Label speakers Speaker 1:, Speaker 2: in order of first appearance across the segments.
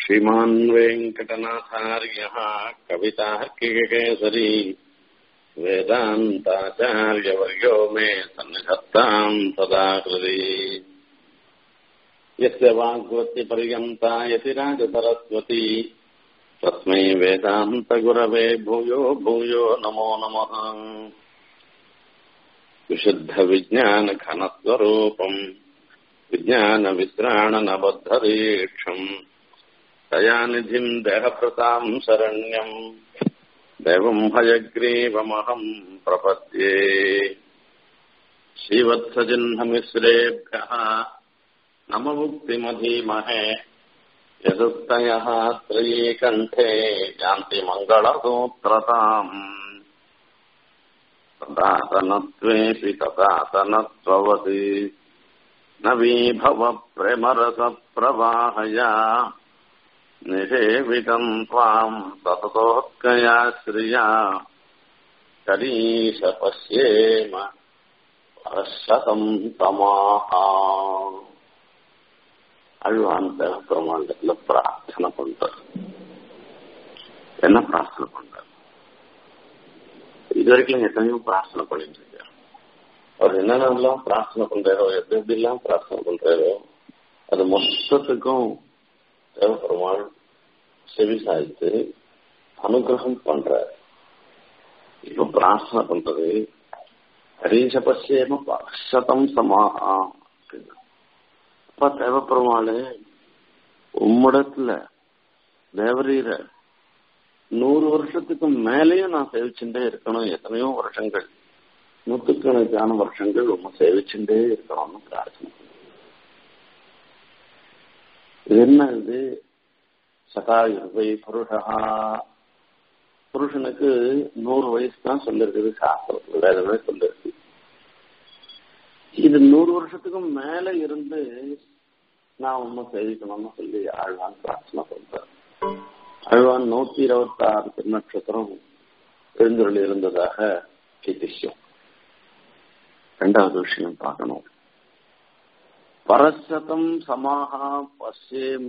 Speaker 1: श्रीमान् वेङ्कटनाथार्यः कवितार्किककेसरी वेदान्ताचार्यवर्यो मे सन्निधत्ताम् सदा हृदि यस्य वाग्वत्तिपर्यन्ता यतिराजसरस्वती तस्मै वेदान्तगुरवे भूयो भूयो नमो नमः विशुद्धविज्ञानघनस्वरूपम् विज्ञानवित्राणनबद्धदीक्षम् दयानिधिम् देहभृताम् शरण्यम् देवम् हयग्रीवमहम् प्रपद्ये श्रीवत्सजिह्नमिश्रेभ्यः नममुक्तिमधीमहे यदुक्तयः त्रयीकण्ठे यान्ति मङ्गलसूत्रताम् तदातनत्वेऽपि तदातनत्ववति नवीभव प्रेमरसप्रवाहया निषेवितम् त्वाम् सततोत्कया श्रिया करीश पश्येम परशतम् तमाः அழுவாந்த பெருமாண்டத்துல பிரார்த்தனை பண்றார் என்ன பிரார்த்தனை பண்றார் இது வரைக்கும் எத்தனையோ பிரார்த்தனை பண்ணிட்டு இருக்காரு அவர் என்னென்னலாம் பிரார்த்தனை பண்றாரோ எது எப்படிலாம் பிரார்த்தனை பண்றாரோ அது மொத்தத்துக்கும் தேவபெருமாள் செவி சாய்த்து அனுகிரகம் பண்றார் இப்ப பிரார்த்தனை பண்றது ஹரீஷ பசியம சதம் சமாகா அப்பா தேவப்பெருமாளு உம்மிடத்துல தேவரீர நூறு வருஷத்துக்கு மேலேயும் நான் சேவிச்சுட்டே இருக்கணும் எத்தனையோ வருஷங்கள் நூத்துக்கணக்கான வருஷங்கள் உண்மை சேவிச்சுட்டே இருக்கணும்னு பிரார்த்தனை இது என்ன இது சதாயுர்வை புருஷா புருஷனுக்கு நூறு வயசு தான் சொல்லிருக்குது சாஸ்திரத்துல வேதமே சொல்லிருக்கு இது நூறு வருஷத்துக்கும் மேல இருந்து நான் உண்மை சேவிக்கணும்னு சொல்லி ஆழ்வான் பிரார்த்தனை பண்றேன் ஆழ்வான் நூத்தி இருபத்தி ஆறு திருநட்சத்திரம் எழுந்தொழி இருந்ததாக ஐதிஹ்யம் ரெண்டாவது விஷயம் பார்க்கணும் பரசதம் சமாகா பசேம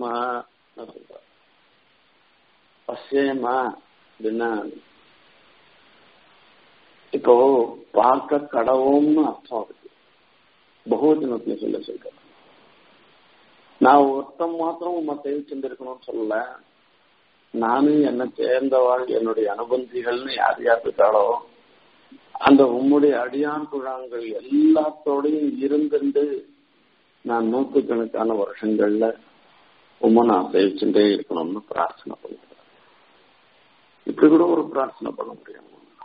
Speaker 1: பசேம அப்படின்னா இப்போ பார்க்க கடவும்னு அர்த்தம் இருக்கு பகுவச்சனத்துல சொல்ல சொல்ற நான் ஒருத்தம் மாத்திரம் உண்மை சேவிச்சுட்டு இருக்கணும்னு சொல்லல நானும் என்ன சேர்ந்தவாள் என்னுடைய அனுபந்திகள்னு யார் யார் இருக்காளோ அந்த உம்முடைய அடியான் குழாங்கள் எல்லாத்தோடையும் இருந்துட்டு நான் நூற்றுக்கணக்கான வருஷங்கள்ல உண்மை நான் சேவிச்சுட்டே இருக்கணும்னு பிரார்த்தனை பண்ணுறேன் இப்படி கூட ஒரு பிரார்த்தனை பண்ண முடியும்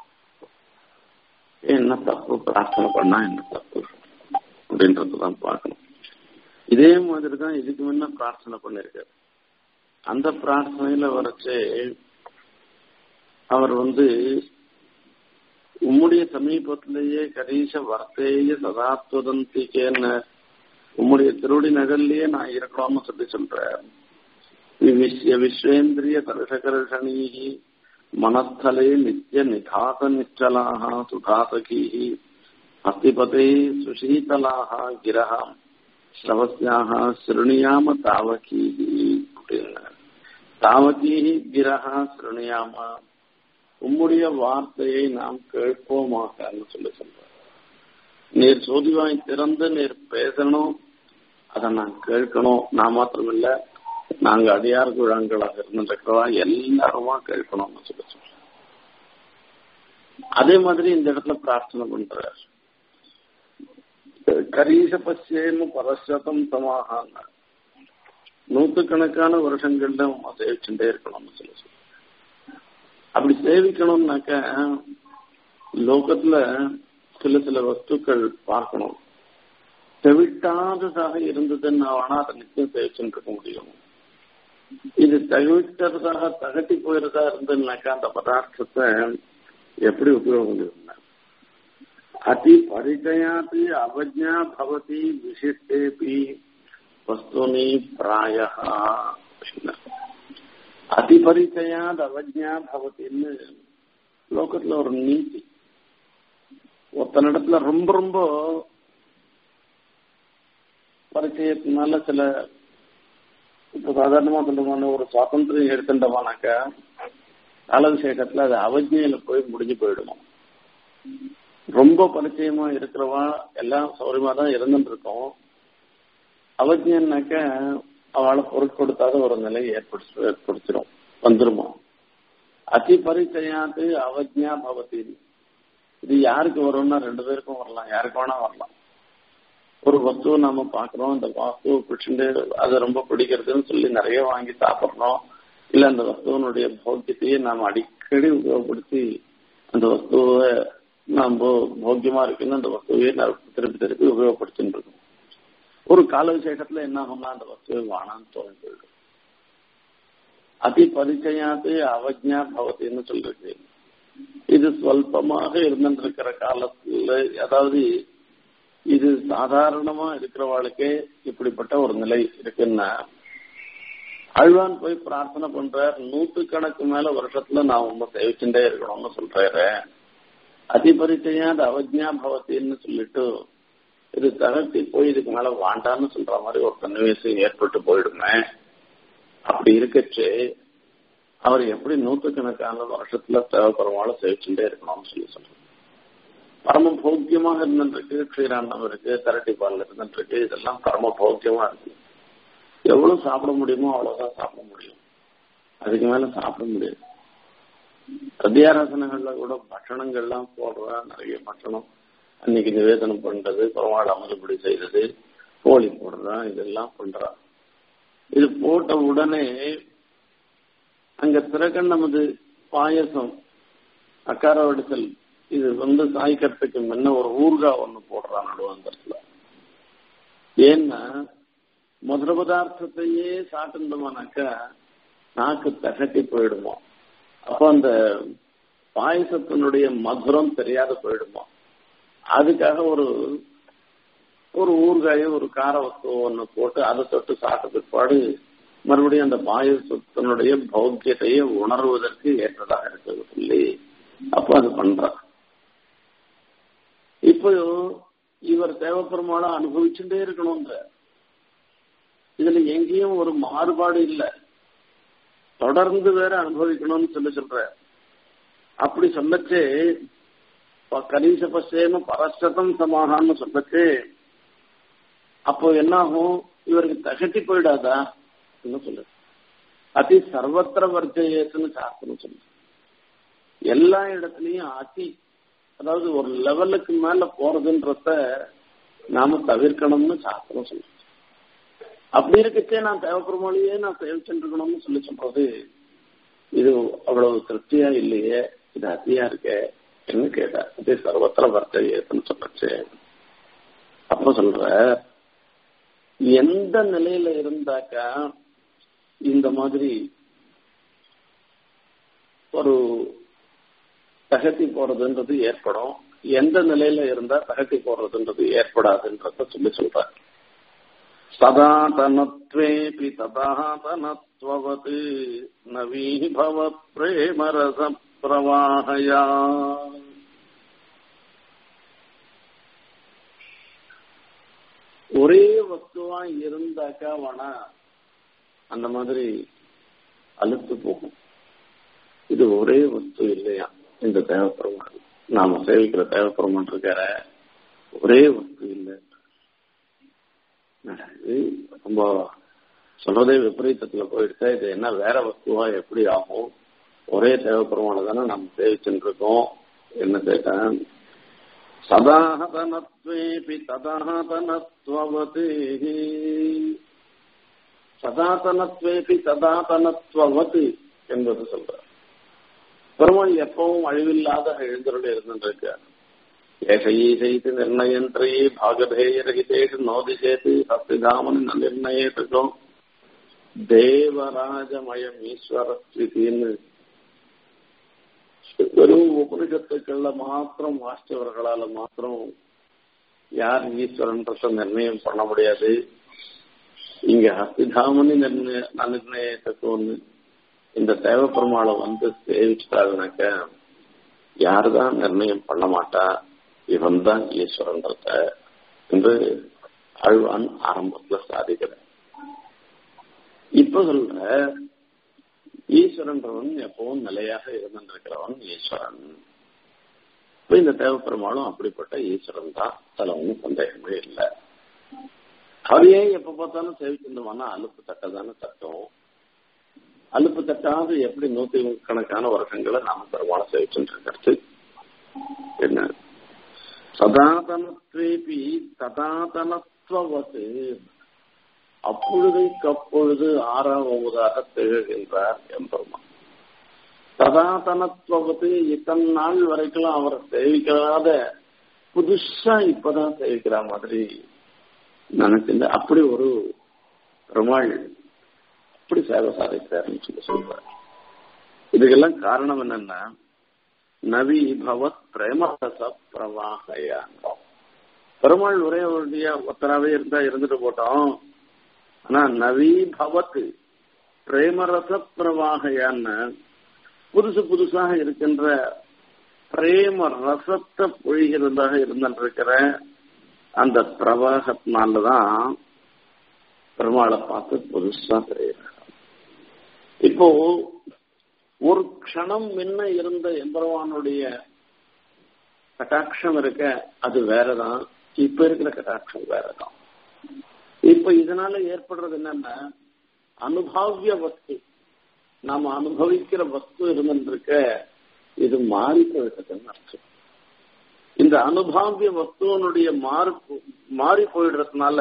Speaker 1: என்ன தப்பு பிரார்த்தனை பண்ணா என்ன தப்பு அப்படின்றதுதான் பார்க்கணும் இதே மாதிரி தான் இதுக்கு முன்ன பிரார்த்தனை பண்ணிருக்காரு அந்த பிரார்த்தனையில வரைச்சு அவர் வந்து உம்முடைய சமீபத்திலேயே கரீஷ வர்த்தேய சதாத்வதந்திக்கேன்னு உம்முடைய திருவடி நகர்லயே நான் இருக்கணும்னு சொல்லி சொல்றேன் விஸ்ய விஸ்வேந்திரிய கருஷகர்ஷணீ மனஸ்தலே நித்திய நிதாச நிச்சலாக சுதாசகீः अस्तिपते சுஷீதலாக கிரக ஸ்ரவஸ்யாக சிருணியாம தாவகீः அப்படின்னு தாவகீः கிரக சிருணியாம உம்முடைய வார்த்தையை நாம் கேட்போமாகன்னு சொல்லி சொல்ற நீர் சோதிவாய் திறந்து நீர் பேசணும் அதை நான் கேட்கணும் நான் மாத்திரம் இல்ல நாங்க அடியார் குழாங்களாக இருந்திருக்கிறதா எல்லாருமா கேட்கணும்னு சொல்லி சொல்றேன் அதே மாதிரி இந்த இடத்துல பிரார்த்தனை பண்றார் கரீச பசியேன்னு பரசதம் தமாக நூத்துக்கணக்கான வருஷங்கள்ல சேவிச்சுட்டே இருக்கணும்னு சொல்லி சொல்றேன் அப்படி சேவிக்கணும்னாக்க லோகத்துல சில சில வஸ்துக்கள் பார்க்கணும் தெவிட்டாததாக இருந்ததுன்னு வேணா அதை நிச்சயம் சேவிச்சுட்டு இருக்க முடியும் இது தகவிட்டதாக தகட்டி போயிருந்தா இருந்துன்னாக்கா அந்த பதார்த்தத்தை எப்படி உபயோகம் இருந்தா அதி பரிச்சயாதி அவஜா பவதி விசிஷ்டேபி வஸ்துனி பிராய அதிபரிச்சயாத் அவஜா பவத்தின்னு லோகத்துல ஒரு நீதி ஒருத்தனிடத்துல ரொம்ப ரொம்ப பரிச்சயத்தினால சில இப்ப சாதாரணமா சொல்றோமான ஒரு சுவாதந்திரம் எடுத்துட்டோமானாக்கா காலவிசேஷத்துல அது அவஜையில போய் முடிஞ்சு போயிடுமா ரொம்ப பரிச்சயமா இருக்கிறவா எல்லாம் சௌரியமா தான் இருந்துட்டு இருக்கோம் அவஜ்யன்னாக்க அவளை பொருட்படுத்தாத ஒரு நிலை ஏற்படுத்து ஏற்படுத்திடும் வந்துருமா அதி பரிச்சயாத்து அவஜ்யா பவதி இது யாருக்கு வரும்னா ரெண்டு பேருக்கும் வரலாம் யாருக்கு வேணா வரலாம் ஒரு வஸ்துவை நாம பாக்குறோம் அந்த வஸ்துவை பிடிச்சிட்டு அது ரொம்ப பிடிக்கிறதுன்னு சொல்லி நிறைய வாங்கி சாப்பிடுறோம் இல்ல அந்த வஸ்துவனுடைய போக்கியத்தையே நாம் அடிக்கடி உபயோகப்படுத்தி அந்த வஸ்துவை நம்ம போக்கியமா இருக்குன்னு அந்த வஸ்துவையே திருப்பி திருப்பி உபயோகப்படுத்திட்டு இருக்கோம் ஒரு கால விசேஷத்துல என்ன ஆகும்னா அந்த வஸ்துவை வானான்னு தோணி போயிடும் அதி பரிச்சயாத்து அவஜ்ஞா பவத்தின்னு சொல்லிருக்கு இது சொல்பமாக இருந்துருக்கிற காலத்துல அதாவது இது சாதாரணமா இருக்கிறவாளுக்கே இப்படிப்பட்ட ஒரு நிலை இருக்குன்னா அழ்வான் போய் பிரார்த்தனை பண்றார் நூத்து கணக்கு மேல வருஷத்துல நான் உங்க சேவிச்சுட்டே இருக்கணும்னு சொல்றாரு அதிபரிச்சையா அது அவஜ்ஞா பவத்தின்னு சொல்லிட்டு இது தகர்த்தி போய் இதுக்கு மேல வாண்டான்னு சொல்ற மாதிரி ஒரு சன்னிவேசம் ஏற்பட்டு போயிடுமே அப்படி இருக்கச்சு அவர் எப்படி நூற்றுக்கணக்கான வருஷத்துல தேவைப்படுறவாலும் சேவிச்சுட்டே இருக்கணும்னு சொல்லி சொல்றாரு பரம போக்கியமாக இருந்துருக்கு க்ஷீராண்டம் இருக்கு தரட்டி பால் இருந்துருக்கு இதெல்லாம் பரம போக்கியமா இருக்கு எவ்வளவு சாப்பிட முடியுமோ அவ்வளவுதான் சாப்பிட முடியும் அதுக்கு மேல சாப்பிட முடியாது சத்தியாராசனங்கள்ல கூட பட்சணங்கள்லாம் போடுறா நிறைய பட்சணம் அன்னைக்கு நிவேதனம் பண்றது பெருமாள் அமதுபடி செய்தது கோழி போடுறா இதெல்லாம் பண்றா இது போட்ட உடனே அங்க திறக்கன் நமது பாயசம் அக்கார வடிசல் இது வந்து சாய்க்கிறதுக்கு முன்ன ஒரு ஊர்கா ஒண்ணு போடுறான் நடுவந்தத்துல ஏன்னா மதுர பதார்த்தத்தையே சாப்பிட்டோமானாக்கா நாக்கு தகட்டி போயிடுமோ அப்போ அந்த பாயசத்தினுடைய மதுரம் தெரியாத போயிடுமோ அதுக்காக ஒரு ஒரு ஊறுகாய ஒரு கார வஸ்து ஒன்று போட்டு அதை தொட்டு சாப்பிட்ட பிற்பாடு மறுபடியும் அந்த பாயசத்தினுடைய பௌத்தியத்தையே உணர்வதற்கு ஏற்றதாக இருக்கிறது சொல்லி அப்போ அது பண்றார் இப்போ இவர் தேவைப்பெருமாளை அனுபவிச்சுட்டே இருக்கணும்ன்ற இதுல எங்கேயும் ஒரு மாறுபாடு இல்லை தொடர்ந்து வேற அனுபவிக்கணும்னு சொல்லி சொல்ற அப்படி சொல்லச்சு கலீச பசேம பரசதம் சமாகான்னு சொல்லச்சு அப்போ என்னாகும் இவருக்கு தகட்டி போயிடாதா சொல்லு அதி சர்வத்திர வர்ஜயத்துன்னு சாஸ்திரம் சொல்லு எல்லா இடத்துலயும் அதி அதாவது ஒரு லெவலுக்கு மேல போறதுன்றத நாம தவிர்க்கணும்னு சாஸ்திரம் சொல்லு அப்படி இருக்கச்சே நான் தேவைப்படுமாலேயே நான் சேவிச்சுருக்கணும்னு சொல்லி சொல்றது இது அவ்வளவு திருப்தியா இல்லையே இது அதியா இருக்கே என்ன கேட்டா இது சர்வத்திர வர்த்தகன்னு சொல்லச்சு அப்ப சொல்ற எந்த நிலையில இருந்தாக்கா இந்த மாதிரி ஒரு தகட்டி போறதுன்றது ஏற்படும் எந்த நிலையில இருந்தா தகட்டி போறதுன்றது ஏற்படாதுன்றத சொல்லி சொல்றாரு சதாதனத்வேபி ததாதனத்வவத் நவீபவ பிரேமரச பிரவாஹயா ஒரே வஸ்துவா இருந்தாக்கா வேணா அந்த மாதிரி அழுத்து போகும் இது ஒரே வஸ்து இல்லையா இந்த தேவைப்படுமான் நாம சேவிக்கிற தேவைப்படுமான் இருக்கிற ஒரே வஸ்து இல்லை இது ரொம்ப சொல்றதே விபரீதத்துல போயிடுச்சா இது என்ன வேற வஸ்துவா எப்படி ஆகும் ஒரே தேவைப்படுமான தானே நம்ம சேவிச்சுட்டு இருக்கோம் என்ன கேட்டேன் சதாஹதனத்வேபி ததாஹதனத்வவத் சதாதனத்வேபி ததாதனத்வவத் என்பது சொல்ற பெருமாள் எப்பவும் அழிவில்லாத எழுந்தருள் இருந்துருக்கார் ஏஷையீசைத்து நிர்ணயந்திரே பாகபேயரகிதேஷு நோதிசேத்து சத்திதாமன் நிர்ணயத்துக்கும் தேவராஜமயம் ஈஸ்வரஸ்தின்னு வெறும் உபனிஷத்துக்கள்ல மாத்திரம் வாசிச்சவர்களால மாத்திரம் யார் ஈஸ்வரன்றத நிர்ணயம் பண்ண முடியாது இங்க ஹஸ்திதாமனி நிர்ணய நிர்ணயத்துக்கு ஒண்ணு இந்த தேவப்பெருமாளை வந்து சேவிச்சுட்டாருனாக்க யாருதான் நிர்ணயம் பண்ண மாட்டா இவன் தான் ஈஸ்வரன்றத என்று அழ்வான் ஆரம்பத்துல சாதிக்கிறார் இப்ப சொல்ற ஈஸ்வரன்றவன் எப்பவும் நிலையாக இருந்திருக்கிறவன் ஈஸ்வரன் இப்ப இந்த தேவப்பெருமாளும் அப்படிப்பட்ட ஈஸ்வரன் தான் அதுல ஒன்றும் சந்தேகமே இல்லை அதையே எப்ப பார்த்தாலும் சேவிச்சிருந்தோம்னா அலுப்பு தட்டதான தட்டும் அலுப்பு தட்டாது எப்படி நூத்தி கணக்கான வருஷங்களை நாம பெருமாளை சேவிச்சுட்டு இருக்கிறது என்ன சதாதனத்வேபி ததாதனத்துவது அப்பொழுதைக்கு அப்பொழுது ஆறாவதாக திகழ்கின்றார் எம்பெருமான் சதாதனத்துவது இத்தனை நாள் வரைக்கும் அவர் சேவிக்காத புதுசா இப்பதான் சேவிக்கிற மாதிரி நினைச்சிருந்த அப்படி ஒரு பெருமாள் அப்படி சேவை சாதிக்கிறாருன்னு சொல்லி சொல்றார் இதுக்கெல்லாம் காரணம் என்னன்னா நவி பவத் பிரேமரச பிரவாகையான் பெருமாள் ஒரே ஒருடைய ஒத்தராவே இருந்தா இருந்துட்டு போட்டோம் ஆனா நவி பவத் பிரேமரச பிரவாகையான்னு புதுசு புதுசாக இருக்கின்ற பிரேம ரசத்தை பொழிகிறதாக இருந்திருக்கிற அந்த பிரவாகத்தினாலதான் பெருமாளை பார்த்து புதுசா தெரியுறாங்க இப்போ ஒரு க்ஷணம் முன்ன இருந்த எம்பெருமானுடைய கட்டாட்சம் இருக்க அது வேறதான் இப்ப இருக்கிற கட்டாட்சம் வேறதான் இப்ப இதனால ஏற்படுறது என்னன்னா அனுபவிய வஸ்து நாம அனுபவிக்கிற வஸ்து இருந்திருக்க இது மாறி போயிட்டதுன்னு அர்த்தம் இந்த அனுபவிய வஸ்துவனுடைய மாறு மாறி போயிடுறதுனால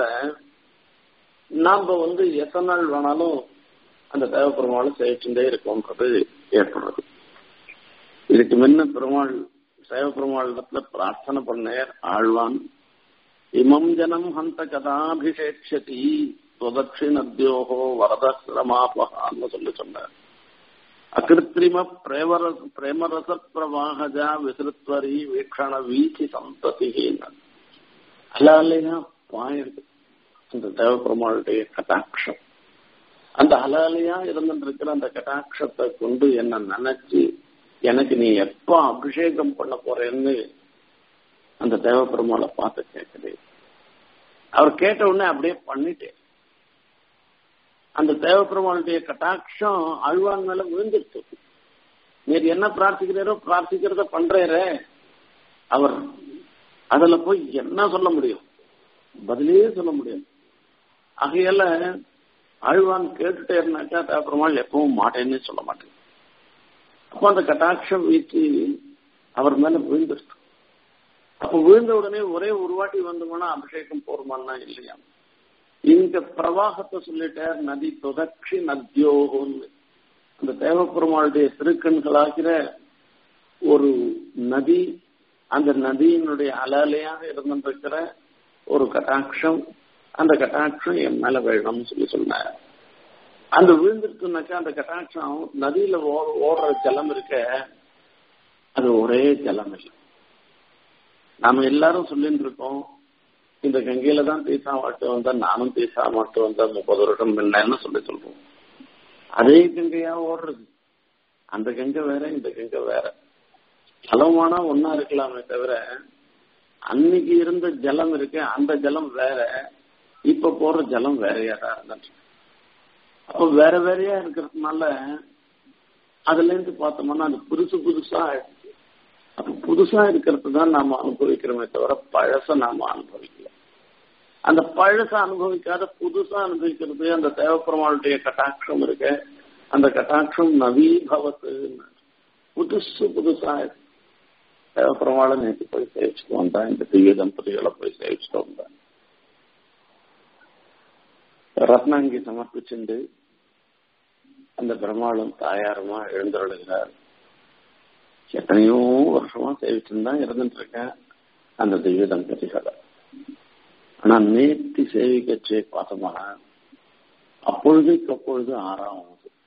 Speaker 1: நாம வந்து எத்தனை நாள் வேணாலும் அந்த தேவ பெருமாளை சேவிச்சுட்டே இருக்கோன்றது ஏற்படுறது இதுக்கு முன்ன பெருமாள் சேவ பெருமாளிடத்துல பிரார்த்தனை பண்ணேர் ஆழ்வான் இமம் ஜனம் ஹந்த கதாபிஷேட்சதி சுதட்சிணத்யோகோ வரதசிரமாபகான்னு சொல்லி சொன்னார் அகிருத்திரிம பிரேமர பிரேமரச பிரவாகஜா விசிருத்வரி வீக்ஷண வீச்சி சந்ததின்னு அலாலையா பாயிருக்கு அந்த தேவ பெருமாளுடைய கட்டாட்சம் அந்த ஹலாலியா இருந்துருக்கிற அந்த கட்டாட்சத்தை கொண்டு என்ன நினைச்சு எனக்கு நீ எப்ப அபிஷேகம் பண்ண போறேன்னு அந்த தேவ பெருமாளை பார்த்து கேட்குது அவர் கேட்ட உடனே அப்படியே பண்ணிட்டேன் அந்த தேவ பெருமாளுடைய கட்டாட்சம் அழ்வான் மேல விழுந்துருச்சு நீர் என்ன பிரார்த்திக்கிறீரோ பிரார்த்திக்கிறத பண்றேரே அவர் அதுல போய் என்ன சொல்ல முடியும் பதிலே சொல்ல முடியும் ஆகையால ஆழ்வான் கேட்டுட்டே இருந்தாக்கா தேவப்பெருமாள் எப்பவும் மாட்டேன்னு சொல்ல மாட்டேன் அப்போ அந்த கட்டாட்சம் வீச்சு அவர் மேல விழுந்துருச்சு அப்ப விழுந்த உடனே ஒரே ஒரு வாட்டி வந்தோம்னா அபிஷேகம் போருமான்னா இல்லையா இந்த பிரவாகத்தை சொல்லிட்டார் நதி தொடர்ச்சி நத்தியோகம்னு அந்த தேவப்பெருமாளுடைய திருக்கண்களாகிற ஒரு நதி அந்த நதியினுடைய அலாலையாக இருந்திருக்கிற ஒரு கட்டாட்சம் அந்த கட்டாட்சம் என் மேல வேணும்னு சொல்லி சொன்னார் அந்த விழுந்துருக்குனாக்கா அந்த கட்டாட்சம் நதியில ஓடுற ஜலம் இருக்க அது ஒரே ஜலம் இல்லை நாம எல்லாரும் சொல்லிட்டு இருக்கோம் இந்த கங்கையில தான் தீசா மாட்டு வந்தா நானும் தீசா மாட்டு வந்தா முப்பது வருஷம் முன்னன்னு சொல்லி சொல்றோம் அதே கங்கையா ஓடுறது அந்த கங்கை வேற இந்த கங்கை வேற ஜலமானா ஒன்னா இருக்கலாமே தவிர அன்னைக்கு இருந்த ஜலம் இருக்கு அந்த ஜலம் வேற இப்ப போற ஜலம் வேறையா தான் இருந்துட்டு அப்ப வேற வேறையா இருக்கிறதுனால அதுல இருந்து பார்த்தோம்னா அது புதுசு புதுசா ஆயிடுச்சு அப்ப புதுசா இருக்கிறது தான் நாம அனுபவிக்கிறோமே தவிர பழச நாம அனுபவிக்கல அந்த பழச அனுபவிக்காத புதுசா அனுபவிக்கிறது அந்த தேவப்பெருமாளுடைய கட்டாட்சம் இருக்கு அந்த கட்டாட்சம் நவீபவத்து புதுசு புதுசா தேவப்பெருமாளை நேற்று போய் சேவிச்சுட்டு வந்தேன் இந்த திவ்ய தம்பதிகளை போய் சேவிச்சுட்டு வந்தேன் ரத்னாங்கி சமர்ப்பிச்சுண்டு அந்த பிரம்மாளும் தாயாருமா எழுந்தருளுகிறார் எத்தனையோ வருஷமா சேவிச்சுன்னு தான் இருந்துட்டு இருக்கேன் அந்த திவ்ய தம்பதிகளை ஆனா நேர்த்தி சேவிக்கச்சே பார்த்தோம்னா அப்பொழுதுக்கு அப்பொழுது ஆறாவது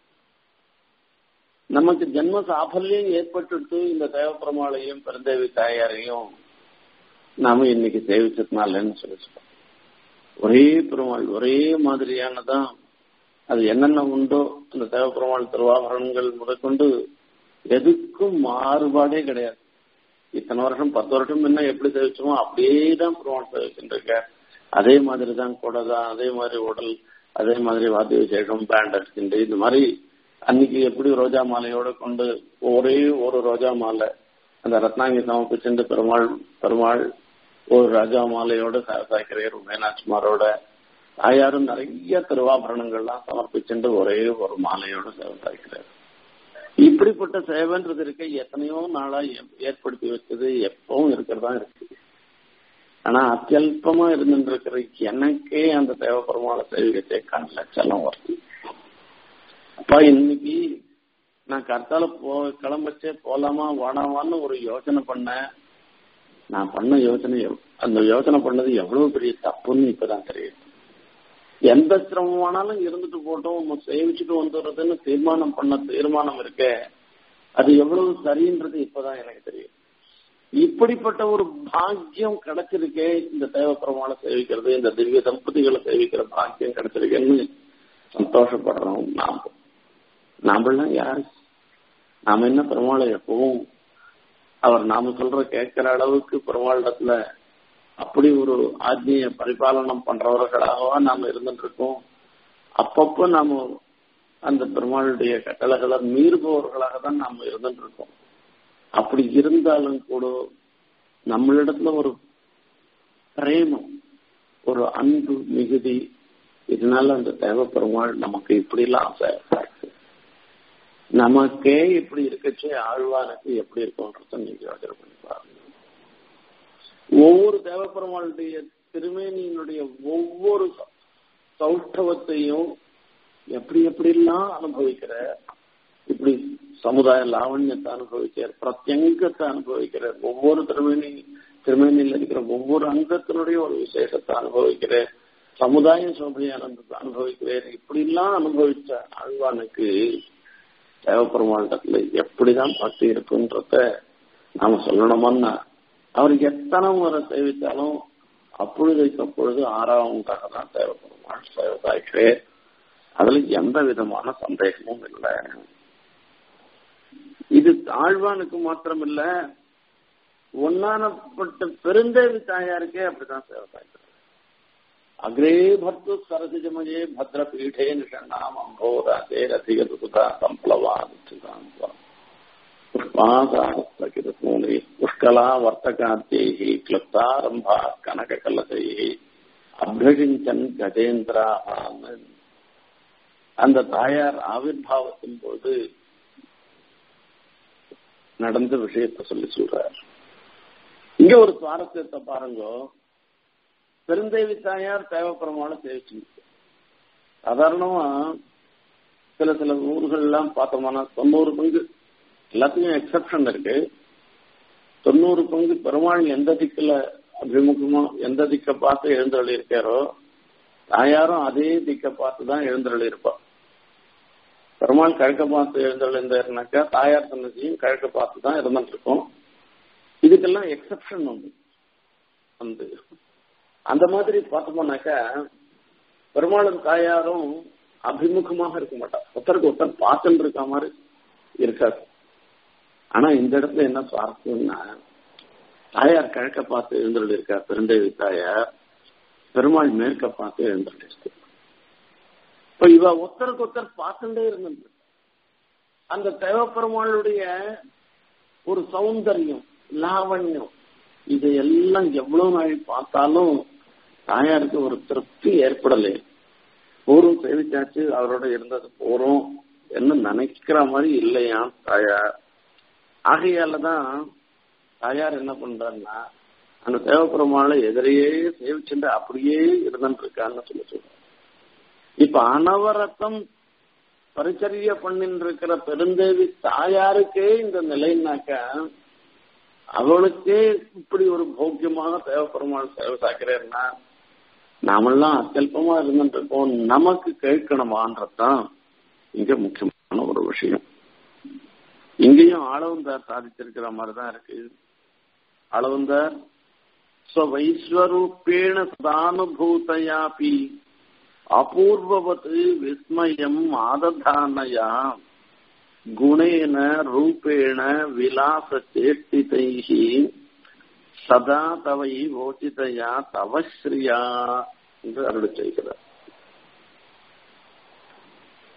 Speaker 1: நமக்கு ஜென்ம சாஃபல்யம் ஏற்பட்டு இந்த தேவப்பெருமாளையும் பெருந்தேவி தாயாரையும் நாம இன்னைக்கு சேவிச்சதுனாலன்னு சொல்லி சொல்றோம் ஒரே பெருமாள் ஒரே மாதிரியானதான் அது என்னென்ன உண்டோ அந்த தேவப்பெருமாள் திருவாபரணங்கள் முதற்கொண்டு எதுக்கும் மாறுபாடே கிடையாது இத்தனை வருஷம் பத்து வருஷம் முன்ன எப்படி சேவிச்சோமோ அப்படியே தான் பெருமாள் சேவிச்சுட்டு இருக்க அதே மாதிரி தான் குடை தான் அதே மாதிரி உடல் அதே மாதிரி வாத்திய விசேஷம் பேண்ட் அடிச்சுட்டு இந்த மாதிரி அன்னைக்கு எப்படி ரோஜா மாலையோட கொண்டு ஒரே ஒரு ரோஜா மாலை அந்த ரத்னாங்கி சமர்ப்பிச்சுட்டு பெருமாள் பெருமாள் ஒரு ராஜா மாலையோட சாய்க்கிறேர் மீனாட்சிமாரோட தாயாரும் நிறைய திருவாபரணங்கள்லாம் சமர்ப்பிச்சுட்டு ஒரே ஒரு மாலையோட சேவை சாய்க்கிறார் இப்படிப்பட்ட சேவைன்றது இருக்க எத்தனையோ நாளா ஏற்படுத்தி வச்சது எப்பவும் இருக்கிறதா இருக்கு ஆனா அத்தியல்பமா இருந்துட்டு இருக்கிற எனக்கே அந்த தேவபெருமாளை சேவிக்கச்சே கண்ணில் செல்லம் வருது அப்பா இன்னைக்கு நான் கர்த்தால போ கிளம்பச்சே போலாமா வாடாமான்னு ஒரு யோசனை பண்ணேன் நான் பண்ண யோசனை அந்த யோசனை பண்ணது எவ்வளவு பெரிய தப்புன்னு இப்பதான் தெரியுது எந்த சிரமமானாலும் இருந்துட்டு போட்டோம் சேவிச்சுட்டு வந்துடுறதுன்னு தீர்மானம் பண்ண தீர்மானம் இருக்க அது எவ்வளவு சரின்றது இப்பதான் எனக்கு தெரியும் இப்படிப்பட்ட ஒரு பாக்கியம் கிடைச்சிருக்கே இந்த தேவப்பிரமாண சேவிக்கிறது இந்த திவ்ய தம்பதிகளை சேவிக்கிற பாக்கியம் கிடைச்சிருக்கேன்னு சந்தோஷப்படுறோம் நாம் நாமெல்லாம் யாரு நாம என்ன பெருமாளை எப்பவும் அவர் நாம சொல்ற கேட்கிற அளவுக்கு பெருமாளிடத்துல அப்படி ஒரு ஆஜ்ஞைய பரிபாலனம் பண்றவர்களாகவா நாம இருந்துட்டு இருக்கோம் அப்பப்போ நாம அந்த பெருமாளுடைய கட்டளைகளை மீறுபவர்களாக தான் நாம இருந்துட்டு இருக்கோம் அப்படி இருந்தாலும் கூட நம்மளிடத்துல ஒரு பிரேமம் ஒரு அன்பு மிகுதி இதனால அந்த தேவ பெருமாள் நமக்கு இப்படி எல்லாம் ஆசை நமக்கே இப்படி இருக்கச்சே ஆழ்வானுக்கு எப்படி இருக்கும்ன்றத நீங்க யோசனை பண்ணி பாருங்க ஒவ்வொரு தேவப்பெருமாளுடைய திருமேனியினுடைய ஒவ்வொரு சௌஷ்டவத்தையும் எப்படி எப்படிலாம் அனுபவிக்கிற இப்படி சமுதாய லாவண்யத்தை அனுபவிக்கிற பிரத்யங்கத்தை அனுபவிக்கிற ஒவ்வொரு திருமேனி திருமேனியில் இருக்கிற ஒவ்வொரு அங்கத்தினுடைய ஒரு விசேஷத்தை அனுபவிக்கிற சமுதாய சோபையானந்தத்தை அனுபவிக்கிறேன் இப்படிலாம் அனுபவிச்ச ஆழ்வானுக்கு தேவப்பெருமாண்டத்துல எப்படிதான் பக்தி இருக்குன்றத நாம சொல்லணுமோன்னா அவர் எத்தனை முறை சேவித்தாலும் அப்பொழுதைக்கு அப்பொழுது ஆறாவதாக தான் தேவைப்படுவான் சேவதாய்க்கே அதுல எந்த விதமான சந்தேகமும் இல்லை இது தாழ்வானுக்கு மாத்திரம் இல்ல ஒன்னானப்பட்ட பெருந்தேவி தாயாருக்கே அப்படிதான் சேவதாய்க்கிறார் அக்ரே பர்த்து சரசிஜமயே பத்ர பீடே நிஷண்ணாம் அம்போராதே ரதிக சுதா சம்பளவாதிச்சுதான் पुष्पासाहस्रकिरसूनि पुष्कला वर्तकाद्यैः क्लुप्तारम्भा कनककलशैः அபியசிஞ்சன் கஜேந்திரா அந்த தாயார் ஆவிர்வாவத்தின் போது நடந்த விஷயத்தை சொல்லி சொல்றார் இங்க ஒரு சுவாரஸ்யத்தை பாருங்க பெருந்தேவி தாயார் தேவைப்படுறமான சேவிச்சு சாதாரணமா சில சில ஊர்கள்லாம் பார்த்தோம்னா தொண்ணூறு பங்கு எல்லாத்துக்கும் எக்ஸப்ஷன் இருக்கு தொண்ணூறு பங்கு பெருமாள் எந்த திக்குல அபிமுகமா எந்த திக்க பார்த்து எழுந்தருளி இருக்காரோ தாயாரும் அதே திக்க பார்த்து தான் எழுந்தருளி இருப்பா பெருமாள் கிழக்க பார்த்து எழுந்தருள் இருந்தாருனாக்கா தாயார் சன்னதியும் கிழக்க பார்த்து தான் இருந்துட்டு இருக்கோம் இதுக்கெல்லாம் எக்ஸப்ஷன் உண்டு வந்து அந்த மாதிரி பார்த்தோம்னாக்கா பெருமாளும் தாயாரும் அபிமுகமாக இருக்க மாட்டா ஒருத்தருக்கு ஒருத்தர் பார்த்துட்டு இருக்க மாதிரி இருக்காது ஆனா இந்த இடத்துல என்ன சுவாரஸ்யம்னா தாயார் கிழக்க பார்த்து எழுந்துள்ள இருக்கா பெருந்தேவி தாயார் பெருமாள் மேற்க பார்த்து எழுந்துள்ள இருக்கு இப்ப இவ ஒருத்தருக்கு ஒருத்தர் பார்த்துட்டே இருந்தது அந்த தேவப்பெருமாளுடைய ஒரு சௌந்தரியம் லாவண்யம் இதையெல்லாம் எவ்வளவு நாள் பார்த்தாலும் தாயாருக்கு ஒரு திருப்தி ஏற்படலை போரும் சேவிச்சாச்சு அவரோட இருந்தது போறோம் என்ன நினைக்கிற மாதிரி இல்லையா தாயார் ஆகையால தான் தாயார் என்ன பண்றாருன்னா அந்த தேவபெருமாளை எதிரையே சேவிச்சுட்டு அப்படியே இருந்துட்டு இருக்கான்னு சொல்லி சொல்றாரு இப்ப அனவரத்தம் பரிச்சரிய பண்ணிட்டு இருக்கிற பெருந்தேவி தாயாருக்கே இந்த நிலைனாக்க அவளுக்கே இப்படி ஒரு போக்கியமாக தேவபெருமாள் சேவை சாக்கிறேன்னா நாமெல்லாம் அத்தியல்பமா இருந்துட்டு இருக்கோம் நமக்கு கேட்கணுமான்றதுதான் இங்க முக்கியமான ஒரு விஷயம் இங்கேயும் ஆளவந்தார் சாதிச்சிருக்கிற மாதிரிதான் இருக்கு ஆளவந்தார் ஸ்வவைஸ்வரூப்பேண சதானுபூதையாபி அபூர்வவத் விஸ்மயம் ஆததானயா குணேன ரூபேண விலாச சேஷ்டிதைः சதா தவை ஓச்சிதையா தவஸ்ரீயா என்று அருள் செய்கிறார்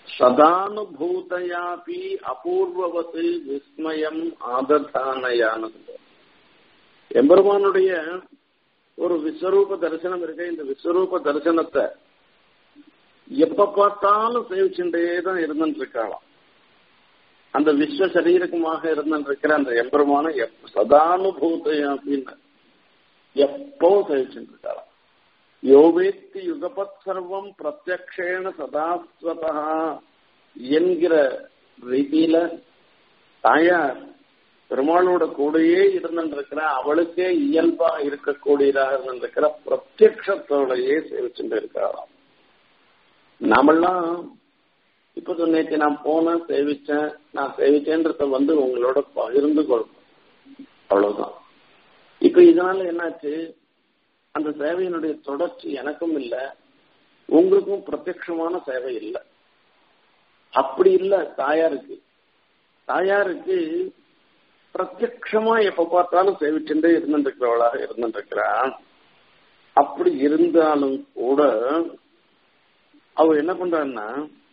Speaker 1: சதானுபூதையாபி அபூர்வவத்து விஸ்மயம் ஆததானயானது எம்பெருமானுடைய ஒரு விஸ்வரூப தரிசனம் இருக்க இந்த விஸ்வரூப தரிசனத்தை எப்ப பார்த்தாலும் சேவிச்சுட்டே தான் இருந்துட்டு இருக்காளாம் அந்த விஸ்வ சரீரகமாக இருந்துட்டு இருக்கிற அந்த எம்பெருமான சதானுபூதையா அப்படின்னு எப்பவும் சேவிச்சுட்டு இருக்காளாம் யோவேத்தி யுகபத் சர்வம் பிரத்யக்ஷேன சதாஸ்வதா என்கிற ரீதியில தாயார் பெருமாளோட கூடயே இருந்துருக்கிற அவளுக்கே இயல்பா இருக்கக்கூடியதாக இருந்திருக்கிற பிரத்யக்ஷத்தோடையே சேவிச்சுட்டு இருக்கிறாராம் நாமெல்லாம் இப்ப நேற்று நான் போனேன் சேவிச்சேன் நான் சேவிச்சேன்றத வந்து உங்களோட பகிர்ந்து கொள்வோம் அவ்வளவுதான் இப்ப இதனால என்னாச்சு அந்த சேவையினுடைய தொடர்ச்சி எனக்கும் இல்லை உங்களுக்கும் பிரத்யட்சமான சேவை இல்லை அப்படி இல்லை தாயாருக்கு தாயாருக்கு பிரத்யட்சமா எப்ப பார்த்தாலும் சேவிச்சுட்டே இருந்துருக்கிறவளாக இருந்துருக்கிறான் அப்படி இருந்தாலும் கூட அவ என்ன பண்றான்னா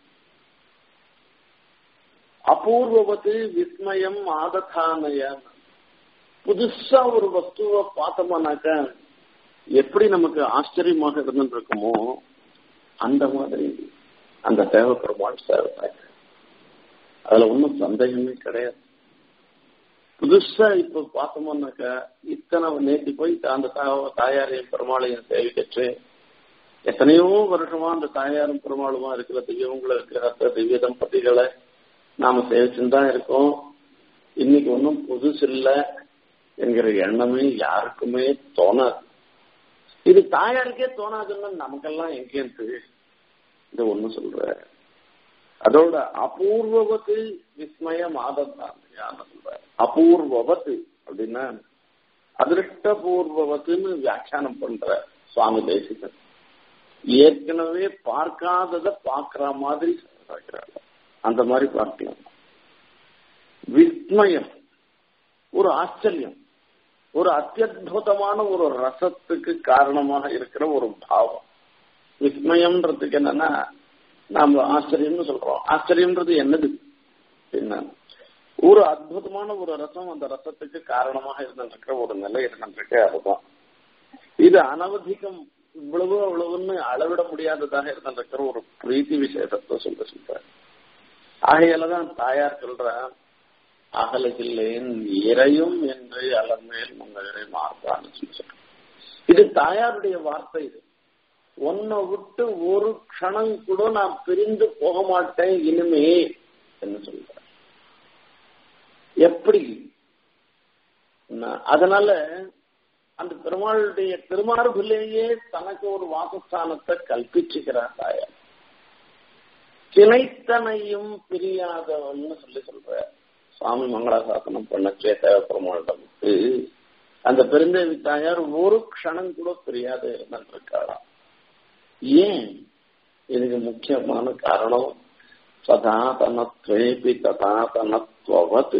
Speaker 1: அபூர்வவத்து விஸ்மயம் ஆததானயன் புதுசா ஒரு வஸ்துவை பார்த்தோம்னாக்க எப்படி நமக்கு ஆச்சரியமாக இருந்துட்டு இருக்குமோ அந்த மாதிரி அந்த தேவ பெருமாள் சேவை அதுல ஒன்றும் சந்தேகமே கிடையாது புதுசா இப்ப பார்த்தோம்னாக்கா இத்தனை நேற்று போய் அந்த தாயாரையும் பெருமாளையும் சேவிக்கச்சு எத்தனையோ வருஷமா அந்த தாயாரும் பெருமாளுமா இருக்கிற திவ்யவங்களும் இருக்கிற திவ்ய தம்பதிகளை நாம சேவிச்சுன்னு தான் இருக்கோம் இன்னைக்கு ஒன்றும் புதுசு இல்லை என்கிற எண்ணமே யாருக்குமே தோணாது இது தாயாருக்கே தோணாதுன்னு நமக்கெல்லாம் எங்கேருந்து இது ஒண்ணு சொல்ற அதோட அபூர்வவத்து விஸ்மய மாதத்தான் சொல்ற அபூர்வவத்து அப்படின்னா அதிருஷ்டபூர்வவத்துன்னு வியாக்கியானம் பண்ற சுவாமி தேசிகன் ஏற்கனவே பார்க்காததை பார்க்கிற மாதிரி பார்க்கிறாங்க அந்த மாதிரி பார்க்கலாம் விஸ்மயம் ஒரு ஆச்சரியம் ஒரு அத்தியுதமான ஒரு ரசத்துக்கு காரணமாக இருக்கிற ஒரு பாவம் விஸ்மயம்ன்றதுக்கு என்னன்னா நாம ஆச்சரியம்னு சொல்றோம் ஆச்சரியம்ன்றது என்னது என்ன ஒரு அற்புதமான ஒரு ரசம் அந்த ரசத்துக்கு காரணமாக இருந்திருக்கிற ஒரு நிலை இருந்திருக்கு அதுதான் இது அனவதிகம் இவ்வளவு அவ்வளவுன்னு அளவிட முடியாததாக இருந்திருக்கிற ஒரு பிரீத்தி விசேஷத்தை சொல்ல சொல்ற ஆகையாலதான் தாயார் சொல்ற அகலகில்லேன் இறையும் என்று அலர்மேல் உங்களை மாறுதான்னு சொல்லி இது தாயாருடைய வார்த்தை இது உன்னை விட்டு ஒரு க்ஷணம் கூட நான் பிரிந்து போக மாட்டேன் இனிமே என்று சொல்ற எப்படி அதனால அந்த பெருமாளுடைய திருமார்பிலேயே தனக்கு ஒரு வாசஸ்தானத்தை கல்பிச்சுக்கிறார் தாயார் கிளைத்தனையும் பிரியாதவன்னு சொல்லி சொல்ற சுவாமி மங்களாசாசனம் பண்ண சேதேவ பெருமாளிடமுக்கு அந்த பெருந்தேவி தாயார் ஒரு க்ஷணம் கூட பிரியாத இருந்திருக்காளாம் ஏன் இதுக்கு முக்கியமான காரணம் சதாதனத்வேபி ததாதனத்வது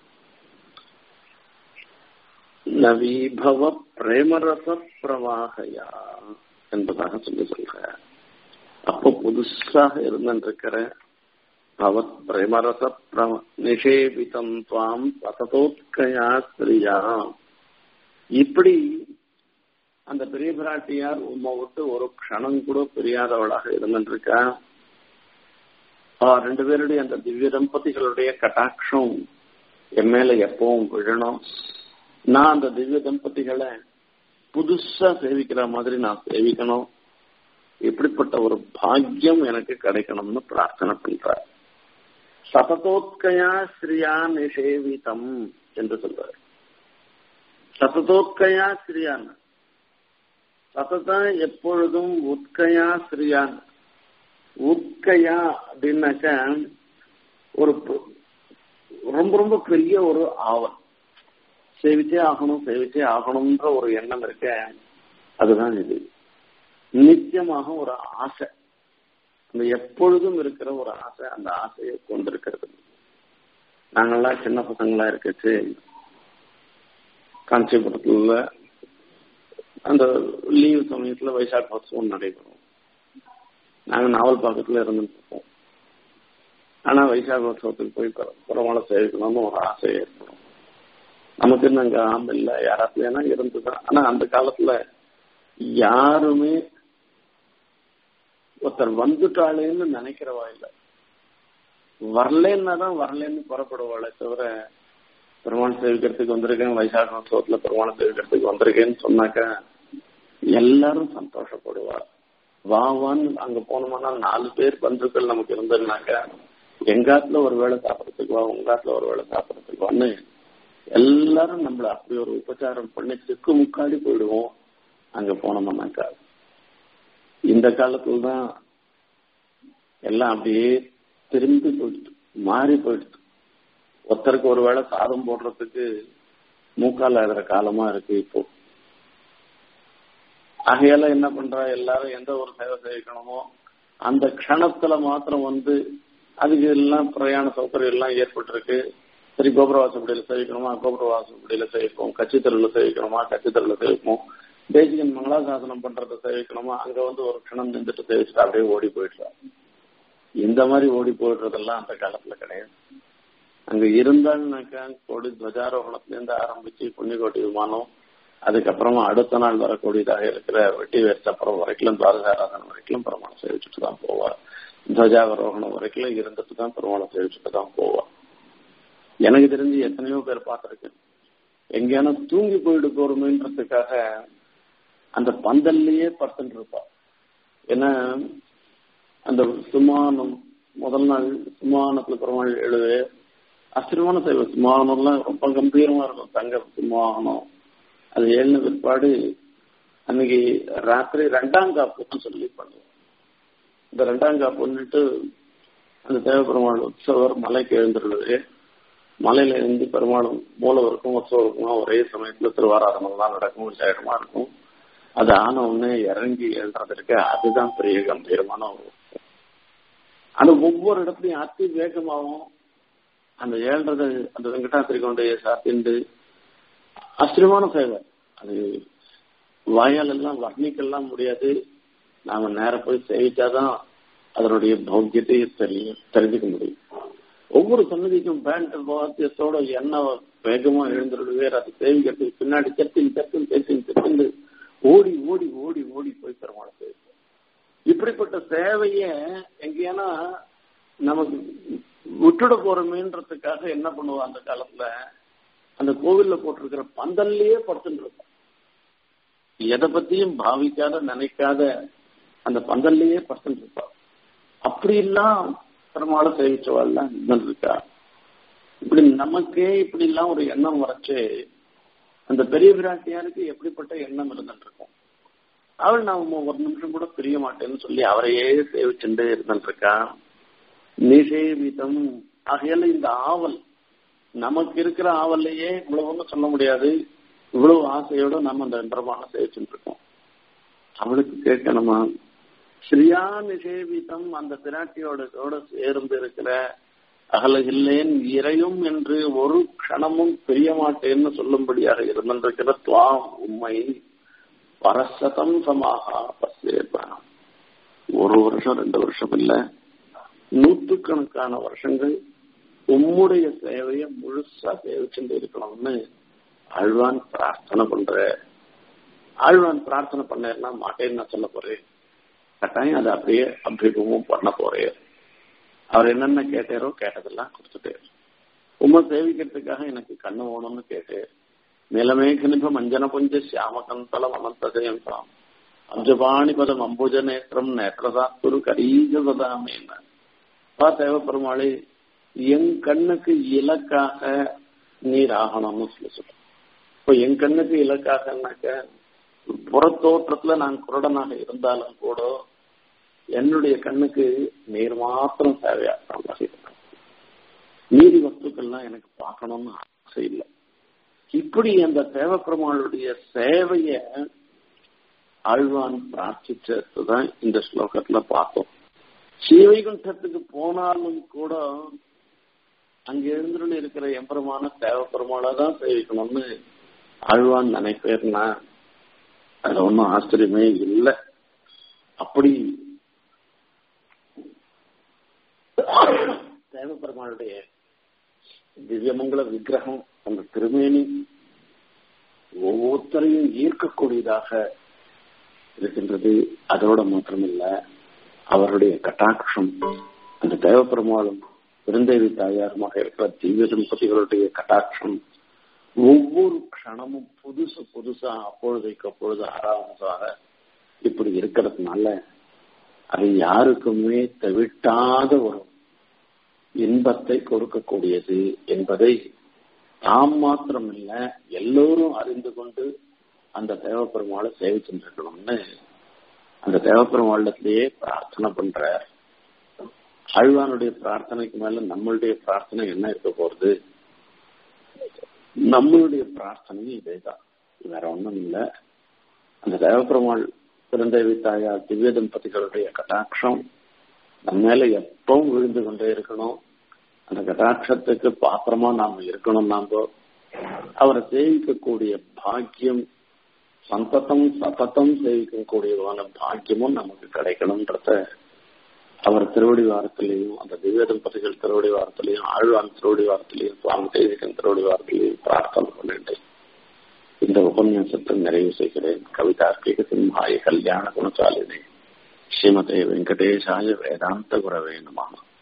Speaker 1: நவீபவ பிரேமரச பிரவாகையா என்பதாக சொல்லி சொல்ற அப்போ புதுசாக இருந்திருக்கிற பவத் பிரேமரச பிரம நிஷேபிதம் துவாம் பததோத்கயா ஸ்திரியா இப்படி அந்த பெரிய பிராட்டியார் உம்மை விட்டு ஒரு க்ஷணம் கூட பிரியாதவளாக இருந்துருக்கா ரெண்டு பேருடைய அந்த திவ்ய தம்பதிகளுடைய கட்டாட்சம் என் மேல எப்பவும் விழணும் நான் அந்த திவ்ய தம்பதிகளை புதுசா சேவிக்கிற மாதிரி நான் சேவிக்கணும் இப்படிப்பட்ட ஒரு பாக்கியம் எனக்கு கிடைக்கணும்னு பிரார்த்தனை பண்ற சததோத்கயா ஸ்ரீயா நிஷேவிதம் என்று சொல்றார் சததோத்கயா ஸ்ரீயான் சததா எப்பொழுதும் உத்கயா ஸ்ரீயான் உத்கயா அப்படின்னாக்க ஒரு ரொம்ப ரொம்ப பெரிய ஒரு ஆவல் சேவிச்சே ஆகணும் சேவிச்சே ஆகணும்ன்ற ஒரு எண்ணம் இருக்க அதுதான் இது நிச்சயமாக ஒரு ஆசை அந்த எப்பொழுதும் இருக்கிற ஒரு ஆசை அந்த ஆசையை கொண்டிருக்கிறது நாங்கெல்லாம் சின்ன பசங்களா இருக்கச்சு காஞ்சிபுரத்துல அந்த லீவு சமயத்துல வைசாக் உற்சவம் நடைபெறும் நாங்க நாவல் பக்கத்துல இருந்துட்டு இருப்போம் ஆனா வைசாக உற்சவத்துக்கு போய் பெருமாளை சேவிக்கணும்னு ஒரு ஆசை ஏற்படும் நமக்கு இன்னும் அங்க ஆம்பு இல்ல யாராத்துலனா இருந்துதான் ஆனா அந்த காலத்துல யாருமே ஒருத்தர் வந்துட்டாளேன்னு நினைக்கிறவா இல்ல வரலன்னா தான் வரலன்னு புறப்படுவாளே தவிர பெருமாள் சேவிக்கிறதுக்கு வந்திருக்கேன் வைசாக உற்சவத்துல பெருமாளை சேவிக்கிறதுக்கு வந்திருக்கேன்னு சொன்னாக்கா எல்லாரும் சந்தோஷப்படுவா வா வான்னு அங்க போனோம்னா நாலு பேர் பந்துக்கள் நமக்கு இருந்ததுனாக்கா எங்காத்துல ஒரு வேளை சாப்பிடறதுக்கு வா உங்காத்துல ஒரு வேளை சாப்பிடறதுக்கு வான்னு எல்லாரும் நம்மள அப்படி ஒரு உபச்சாரம் பண்ணி திக்கு முக்காடி போயிடுவோம் அங்க போனோம்னாக்கா இந்த காலத்துல தான் எல்லாம் அப்படியே திரும்பி போயிடுது மாறி போயிடுது ஒருத்தருக்கு ஒரு வேளை சாதம் போடுறதுக்கு மூக்கால் ஆடுற காலமா இருக்கு இப்போ ஆகையால என்ன பண்றா எல்லாரும் எந்த ஒரு சேவை செய்யணுமோ அந்த க்ஷணத்துல மாத்திரம் வந்து அதுக்கு எல்லாம் பிரயாண சௌகரியம் எல்லாம் ஏற்பட்டிருக்கு சரி கோபுரவாசப்படியில சேவிக்கணுமா கோபுரவாசப்படியில சேவிப்போம் கட்சி தெருவில் சேவிக்கணுமா கட்சி தெருவில் சேவிப்போம் தேசிகன் மங்களாசாசனம் பண்றதை சேவிக்கணுமா அங்க வந்து ஒரு க்ஷணம் நின்றுட்டு சேவிச்சுட்டு அப்படியே ஓடி போயிடுறா இந்த மாதிரி ஓடி போயிடுறதெல்லாம் அந்த காலத்துல கிடையாது அங்க இருந்தாங்கனாக்கா கொடி துவஜாரோகணத்துல இருந்து ஆரம்பிச்சு புண்ணியகோட்டி விமானம் அதுக்கப்புறமா அடுத்த நாள் வரக்கூடியதாக இருக்கிற வெட்டி வேர்ச்சப்புறம் வரைக்கும் துவாரகாராதனம் வரைக்கும் பெருமாளை சேவிச்சுட்டு தான் போவா துவஜாவரோகணம் வரைக்கும் இருந்துட்டு தான் பெருமாளை சேவிச்சுட்டு தான் போவா எனக்கு தெரிஞ்சு எத்தனையோ பேர் பார்த்திருக்கேன் எங்கேயான தூங்கி போயிட்டு போறோமேன்றதுக்காக அந்த பந்தல்லையே படுத்துட்டு இருப்பா ஏன்னா அந்த சுமானம் முதல் நாள் சுமானத்துல பெருமாள் எழுது அசிரமான செய்வ சுமானம்லாம் ரொம்ப கம்பீரமா இருக்கும் தங்க சுமானம் அது ஏழுன பிற்பாடு அன்னைக்கு ராத்திரி ரெண்டாம் காப்புன்னு சொல்லி பண்ணுவோம் இந்த ரெண்டாம் காப்புன்னுட்டு அந்த தேவபெருமாள் உற்சவர் மலைக்கு எழுந்துருது மலையில இருந்து பெருமாளும் மூலவருக்கும் உற்சவருக்கும் ஒரே சமயத்துல திருவாராதனம் தான் நடக்கும் விசேஷமா இருக்கும் அது ஆன உடனே இறங்கி எழுறதுக்கு அதுதான் பெரிய கம்பீரமான ஒரு அது ஒவ்வொரு இடத்துலயும் அதி வேகமாகவும் அந்த ஏழ்றது அந்த வெங்கடாத்திரி கொண்டு சாத்திண்டு ஆச்சரியமான சேவை அது வாயால் எல்லாம் வர்ணிக்கெல்லாம் முடியாது நாம நேர போய் சேவிச்சாதான் அதனுடைய பௌக்கியத்தை தெரியும் தெரிஞ்சுக்க முடியும் ஒவ்வொரு சன்னதிக்கும் பேண்ட் வாத்தியத்தோட எண்ணெய் வேகமா எழுந்துருடுவே அது சேவிக்கிறதுக்கு பின்னாடி செத்தின் செத்தின் செத்தின் செத்தின் ஓடி ஓடி ஓடி ஓடி போய் பெருமாள் சேவிப்போம் இப்படிப்பட்ட சேவைய எங்கேனா நமக்கு விட்டுட போறோமேன்றதுக்காக என்ன பண்ணுவோம் அந்த காலத்துல அந்த கோவில்ல போட்டிருக்கிற பந்தல்லையே படுத்துட்டு இருப்போம் எதை பத்தியும் பாவிக்காத நினைக்காத அந்த பந்தல்லையே படுத்துட்டு இருப்பா அப்படி எல்லாம் பெருமாளை சேவிச்சவாள்லாம் இருக்கா இப்படி நமக்கே இப்படி எல்லாம் ஒரு எண்ணம் வரைச்சு அந்த பெரிய பிராட்டியாருக்கு எப்படிப்பட்ட எண்ணம் இருந்துட்டு இருக்கும் அவள் நான் ஒரு நிமிஷம் கூட பிரிய மாட்டேன்னு சொல்லி அவரையே சேவிச்சுட்டே இருந்துட்டு இருக்கா நிஷேவிதம் ஆகையால இந்த ஆவல் நமக்கு இருக்கிற ஆவல்லையே இவ்வளவுன்னு சொல்ல முடியாது இவ்வளவு ஆசையோட நம்ம அந்த பெருமான சேவிச்சுட்டு இருக்கோம் அவளுக்கு கேட்கணுமா ஸ்ரீயா நிஷேவிதம் அந்த பிராட்டியோட சேர்ந்து இருக்கிற அகலகில்லேன் இறையும் என்று ஒரு க்ஷணமும் பிரிய மாட்டேன்னு சொல்லும்படியாக இருந்திருக்கிற துவாம் உண்மை பரசதம் சமாக பசேப ஒரு வருஷம் ரெண்டு வருஷம் இல்ல நூற்றுக்கணக்கான வருஷங்கள் உம்முடைய சேவையை முழுசா சேவிச்சுட்டு இருக்கணும்னு ஆழ்வான் பிரார்த்தனை பண்ற ஆழ்வான் பிரார்த்தனை பண்ணேன்னா மாட்டேன்னு நான் சொல்ல போறேன் கட்டாயம் அதை அப்படியே அபிமுகம் பண்ண போறேன் அவர் என்னென்ன கேட்டாரோ கேட்டதெல்லாம் கொடுத்துட்டாரு உண்மை சேவிக்கிறதுக்காக எனக்கு கண்ணு ஓணும்னு கேட்டு நிலமேகனிப மஞ்சன புஞ்ச சியாமகந்தலம் அனந்ததயம் தாம் அப்ஜபாணி பதம் அம்புஜ நேத்திரம் நேத்திரசாத்துரு கரீஜ சதாமேன பா தேவப்பெருமாளே என் கண்ணுக்கு இலக்காக நீர் ஆகணும்னு சொல்லி சொல்ற இப்போ என் கண்ணுக்கு இலக்காகனாக்க புறத்தோற்றத்துல நான் குருடனாக இருந்தாலும் கூட என்னுடைய கண்ணுக்கு நீர் மாத்திரம் தேவையாக நீதி வஸ்துக்கள்லாம் எனக்கு பார்க்கணும்னு ஆசை இல்லை இப்படி அந்த தேவப்பெருமாளுடைய சேவைய ஆழ்வான் பிரார்த்திச்சதுதான் இந்த ஸ்லோகத்துல பார்த்தோம் ஸ்ரீவைகுண்டத்துக்கு போனாலும் கூட அங்க எழுந்துள்ள இருக்கிற எம்பெருமான தேவப்பெருமாளை தான் சேவிக்கணும்னு ஆழ்வான் நினைப்பேர்னா அதுல ஒன்றும் ஆச்சரியமே இல்லை அப்படி தேவபெருமாளுடைய திவ்யமங்கல விக்கிரகம் அந்த திருமேனி ஒவ்வொருத்தரையும் ஈர்க்கக்கூடியதாக இருக்கின்றது அதோட மாத்திரமில்ல அவருடைய கட்டாட்சம் அந்த தேவபெருமாளும் பெருந்தேவி தாயாருமாக இருக்கிற திவ்ய தம்பதிகளுடைய கட்டாட்சம் ஒவ்வொரு க்ஷணமும் புதுசு புதுசா அப்பொழுதைக்கு அப்பொழுது ஆறாவதாக இப்படி இருக்கிறதுனால அது யாருக்குமே தவிட்டாத ஒரு இன்பத்தை கொடுக்கக்கூடியது என்பதை தாம் மாத்திரமில்ல எல்லோரும் அறிந்து கொண்டு அந்த தேவப்பெருமாளை சேவிச்சுருக்கணும்னு அந்த தேவப்பெருமாளத்திலேயே பிரார்த்தனை பண்றார் ஆழ்வானுடைய பிரார்த்தனைக்கு மேல நம்மளுடைய பிரார்த்தனை என்ன இருக்க போறது நம்மளுடைய பிரார்த்தனையும் இதேதான் வேற ஒண்ணும் இல்ல அந்த தேவப்பெருமாள் பிறந்தேவி தாயார் திவ்ய தம்பதிகளுடைய கட்டாட்சம் நம்ம மேல எப்பவும் விழுந்து கொண்டே இருக்கணும் அந்த கட்டாட்சத்துக்கு பாத்திரமா நாம இருக்கணும் நாம அவரை சேவிக்கக்கூடிய பாக்கியம் சந்ததம் சததம் சேவிக்கக்கூடியதான பாக்கியமும் நமக்கு கிடைக்கணும்ன்றத அவர் திருவடி வாரத்திலையும் அந்த திவ்ய தம்பதிகள் திருவடி வாரத்திலையும் ஆழ்வான் திருவடி வாரத்திலையும் சுவாமி தேசிகன் திருவடி வாரத்திலையும் பிரார்த்தனை பண்ணிட்டேன் இந்த உபன்யாசத்தை நிறைவு செய்கிறேன் கவிதார்க்கிக சிம்ஹாய கல்யாண குணசாலினே ஸ்ரீமதே வெங்கடேஷாய வேதாந்த குரவே நமः